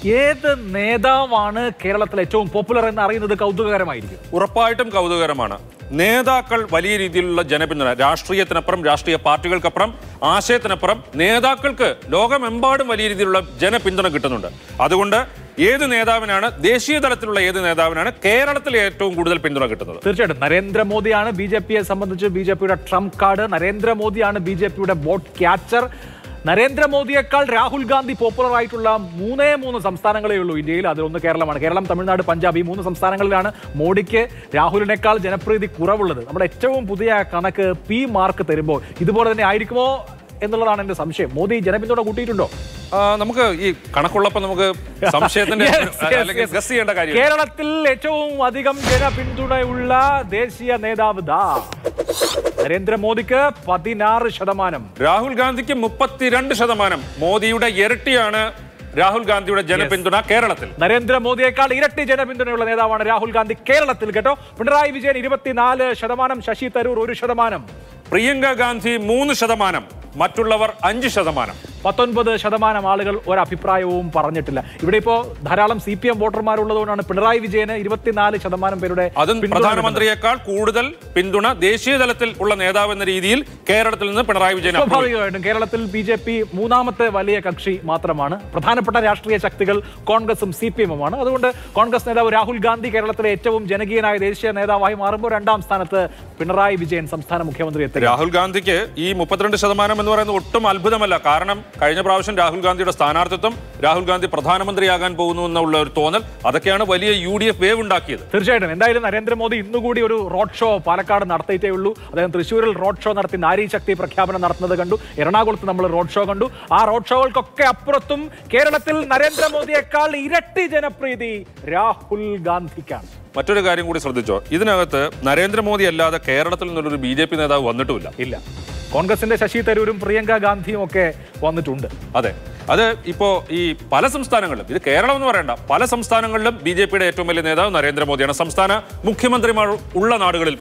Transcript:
ഏത് നേതാവാണ് കേരളത്തിൽ ഏറ്റവും പോപ്പുലർ എന്ന് അറിയുന്നത് കൗതുകകരമായിരിക്കും ഉറപ്പായിട്ടും കൗതുകകരമാണ് നേതാക്കൾ വലിയ രീതിയിലുള്ള ജനപിന്തുണ രാഷ്ട്രീയത്തിനപ്പുറം രാഷ്ട്രീയ പാർട്ടികൾക്കപ്പുറം ആശയത്തിനപ്പുറം നേതാക്കൾക്ക് ലോകമെമ്പാടും വലിയ രീതിയിലുള്ള ജനപിന്തുണ കിട്ടുന്നുണ്ട് അതുകൊണ്ട് ഏത് നേതാവിനാണ് ദേശീയ തലത്തിലുള്ള ഏത് നേതാവിനാണ് കേരളത്തിൽ ഏറ്റവും കൂടുതൽ പിന്തുണ കിട്ടുന്നത് തീർച്ചയായിട്ടും നരേന്ദ്രമോദിയാണ് ബി ജെ പിയെ സംബന്ധിച്ച് ബി ജെ പിയുടെ ട്രംപ് കാർഡ് നരേന്ദ്രമോദിയാണ് ബി ജെ പിയുടെ വോട്ട് ക്യാച്ചർ നരേന്ദ്രമോദിയേക്കാൾ രാഹുൽ ഗാന്ധി പോപ്പുലർ ആയിട്ടുള്ള മൂന്നേ മൂന്ന് സംസ്ഥാനങ്ങളേ ഉള്ളൂ ഇന്ത്യയിൽ അതിലൊന്ന് കേരളമാണ് കേരളം തമിഴ്നാട് പഞ്ചാബ് ഈ മൂന്ന് സംസ്ഥാനങ്ങളിലാണ് മോഡിക്ക് രാഹുലിനേക്കാൾ ജനപ്രീതി കുറവുള്ളത് നമ്മുടെ ഏറ്റവും പുതിയ കണക്ക് പി മാർക്ക് തരുമ്പോൾ ഇതുപോലെ തന്നെ ആയിരിക്കുമോ എന്നുള്ളതാണ് എന്റെ സംശയം മോദി ജനപിന്തുണ കൂട്ടിയിട്ടുണ്ടോ ആ, നമുക്ക് ഈ കണക്കുള്ളപ്പോൾ നമുക്ക് സംശയത്തിന്റെ Yes, yes, അല്ലെങ്കിൽ yes. ഗസ് ചെയ്യേണ്ട കാര്യം കേരളത്തിൽ ഏറ്റവും അധികം ജനപിന്തുണയുള്ള ദേശീയ നേതാവ് ദാ നരേന്ദ്രമോദിക്ക് പതിനാറ് ശതമാനം രാഹുൽ ഗാന്ധിക്ക് മുപ്പത്തിരണ്ട് ശതമാനം മോദിയുടെ ഇരട്ടിയാണ് രാഹുൽ ഗാന്ധിയുടെ ജനപിന്തുണ കേരളത്തിൽ നരേന്ദ്രമോദിയേക്കാൾ ഇരട്ടി ജനപിന്തുണയുള്ള നേതാവാണ് രാഹുൽ ഗാന്ധി കേരളത്തിൽ കേട്ടോ പിണറായി വിജയൻ ഇരുപത്തിനാല് ശതമാനം ശശി തരൂർ ഒരു ശതമാനം പ്രിയങ്ക ഗാന്ധി മൂന്ന് ശതമാനം മറ്റുള്ളവർ അഞ്ച് ശതമാനം പത്തൊൻപത് ശതമാനം ആളുകൾ ഒരഭിപ്രായവും പറഞ്ഞിട്ടില്ല ഇവിടെ ഇപ്പോ ധാരാളം സി പി എം വോട്ടർമാരുള്ളതുകൊണ്ടാണ് പിണറായി വിജയന് ഇരുപത്തിനാല് ശതമാനം പേരുടെ അതും പിന്തുണ പ്രധാനമന്ത്രിയേക്കാൾ കൂടുതൽ പിന്തുണ ദേശീയ തലത്തിൽ ഉള്ള നേതാവ് എന്ന രീതിയിൽ കേരളത്തിൽ നിന്ന് പിണറായി വിജയൻ approve ചെയ്തു. സ്വാഭാവികമായിട്ടും കേരളത്തിൽ ബി ജെ പി മൂന്നാമത്തെ വലിയ കക്ഷി മാത്രമാണ് പ്രധാനപ്പെട്ട രാഷ്ട്രീയ ശക്തികൾ കോൺഗ്രസും സി പി എമ്മുമാണ് അതുകൊണ്ട് കോൺഗ്രസ് നേതാവ് രാഹുൽ ഗാന്ധി കേരളത്തിലെ ഏറ്റവും ജനകീയനായ ദേശീയ നേതാവായി മാറുമ്പോൾ രണ്ടാം സ്ഥാനത്ത് പിണറായി വിജയൻ സംസ്ഥാന മുഖ്യമന്ത്രി എത്തുക രാഹുൽ ഗാന്ധിക്ക് ഈ മുപ്പത്തിരണ്ട് ശതമാനം എന്ന് പറയുന്നത് ഒട്ടും അത്ഭുതമല്ല കാരണം കഴിഞ്ഞ പ്രാവശ്യം രാഹുൽ ഗാന്ധിയുടെ സ്ഥാനാർത്ഥിത്വം രാഹുൽ ഗാന്ധി പ്രധാനമന്ത്രിയാകാൻ പോകുന്നു എന്നുള്ള ഒരു തോന്നൽ അതൊക്കെയാണ് വലിയ യു ഡി എഫ് വേവ് ഉണ്ടാക്കിയത് തീർച്ചയായിട്ടും എന്തായാലും നരേന്ദ്രമോദി ഇന്നുകൂടി ഒരു റോഡ് ഷോ പാലക്കാട് നടത്തിയിട്ടേ ഉള്ളൂ അദ്ദേഹം തൃശ്ശൂരിൽ റോഡ് ഷോ നടത്തി നാരി ശക്തി പ്രഖ്യാപനം നടത്തുന്നത് കണ്ടു എറണാകുളത്ത് നമ്മൾ റോഡ് ഷോ കണ്ടു ആ റോഡ് ഷോകൾക്കൊക്കെ അപ്പുറത്തും കേരളത്തിൽ നരേന്ദ്രമോദിയേക്കാൾ ഇരട്ടി ജനപ്രീതി രാഹുൽ ഗാന്ധിക്കാണ് മറ്റൊരു കാര്യം കൂടി ശ്രദ്ധിച്ചോ ഇതിനകത്ത് നരേന്ദ്രമോദി അല്ലാതെ കേരളത്തിൽ നിന്നുള്ളൊരു ബി ജെ പി നേതാവ് വന്നിട്ടുമില്ല ഇല്ല കോൺഗ്രസിന്റെ ശശി തരൂരും പ്രിയങ്ക ഗാന്ധിയും ഒക്കെ വന്നിട്ടുണ്ട് അതെ അത് ഇപ്പോ ഈ പല സംസ്ഥാനങ്ങളിലും ഇത് കേരളം എന്ന് പറയണ്ട പല സംസ്ഥാനങ്ങളിലും ബി ജെ പിയുടെ ഏറ്റവും വലിയ നേതാവ് നരേന്ദ്രമോദിയാണ് സംസ്ഥാന മുഖ്യമന്ത്രിമാർ ഉള്ള നാടുകളിൽ